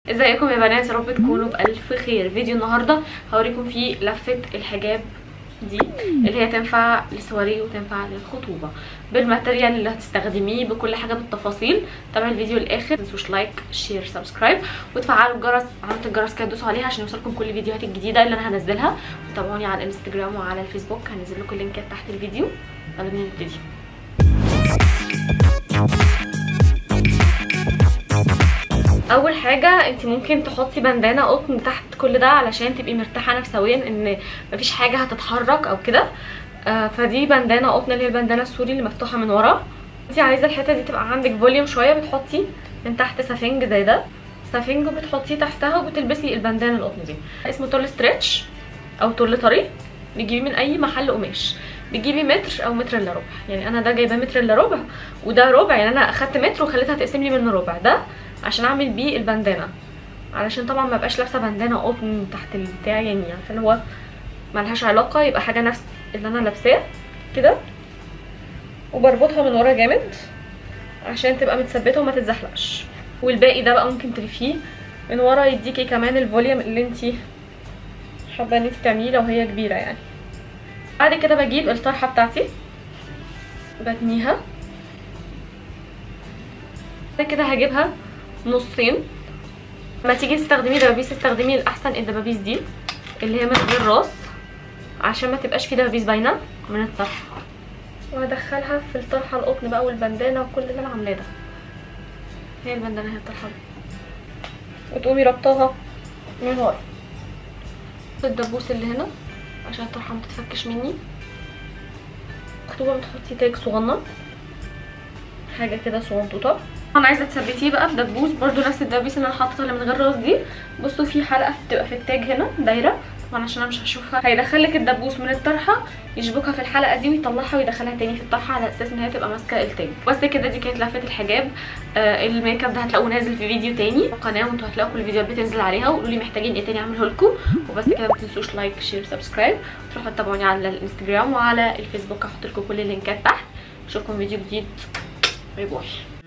ازيكم يا بنات يا رب تكونوا بالف خير فيديو النهارده هوريكم فيه لفه الحجاب دي اللي هي تنفع للسواري وتنفع للخطوبه بالماتيريال اللي هتستخدميه بكل حاجه بالتفاصيل تابعوا الفيديو للاخر متنسوش لايك شير سبسكرايب وتفعلوا الجرس علامه الجرس كده تدوسوا عليها عشان يوصلكم كل الفيديوهات الجديده اللي انا هنزلها وتابعوني على الانستجرام وعلى الفيسبوك هنزل لكم اللينكات تحت الفيديو يلا بينا نبتدي اول حاجه انت ممكن تحطي بندانه قطن تحت كل ده علشان تبقي مرتاحه نفسيا ان مفيش حاجه هتتحرك او كده آه فدي بندانه قطن اللي هي البندانه السوري اللي مفتوحه من ورا انت عايزه الحته دي تبقى عندك فوليوم شويه بتحطي من تحت سفنج زي ده سفنج وبتحطيه تحتها وبتلبسي البندانه القطن دي اسمه تول ستريتش او تول طري بتجيبيه من اي محل قماش بتجيبي متر او متر الا ربع يعني انا ده جايباه متر الا ربع وده ربع يعني انا اخدت متر وخليتها تقسم لي منه ربع ده عشان اعمل بيه البندانه علشان طبعا ما بقاش لابسه بندانه قطن تحت البتاع يعني عارفه اللي هو ملهاش علاقه يبقى حاجه نفس اللي انا لابساه كده وبربطها من ورا جامد عشان تبقى متثبته وما تتزحلقش والباقي ده بقى ممكن تلفيه من ورا يديكي كمان الفوليوم اللي انتي حابه ان انتي تعمليه لو هي كبيره يعني بعد كده بجيب الطرحه بتاعتي بتنيها بعد كده هجيبها نصين لما تيجي تستخدمي دبابيس استخدمي الاحسن الدبابيس دي اللي هي من غير راس عشان ما تبقاش في دبابيس باينه من الطرحه وهدخلها في الطرحه القطن بقى والبندانه وكل اللي انا عاملاه ده هي البندانه هي الطرحه وتقومي ربطاها من ورا الدبوس اللي هنا عشان الطرحه ما تتفكش مني مكتوبه بتحطي تاج صغنن حاجه كده صغنطوطه انا عايزه تثبتيه بقى بدبوس برده نفس الدبابيس اللي انا حاططها اللي من غير راس دي بصوا في حلقه بتبقى في التاج هنا دايره طبعا عشان انا مش هشوفها هيدخلك الدبوس من الطرحه يشبكها في الحلقه دي ويطلعها ويدخلها تاني في الطرحه على اساس ان هي تبقى ماسكه التاج بس كده دي كانت لفه الحجاب آه الميك اب ده هتلاقوه نازل في فيديو تاني القناه وانتوا هتلاقوا كل الفيديوهات بتنزل عليها وقولوا لي محتاجين ايه تاني اعمله لكم وبس كده ما تنسوش لايك شير سبسكرايب تروحوا تتابعوني على الانستجرام وعلى الفيسبوك هحط لكم كل اللينكات تحت اشوفكم فيديو جديد باي باي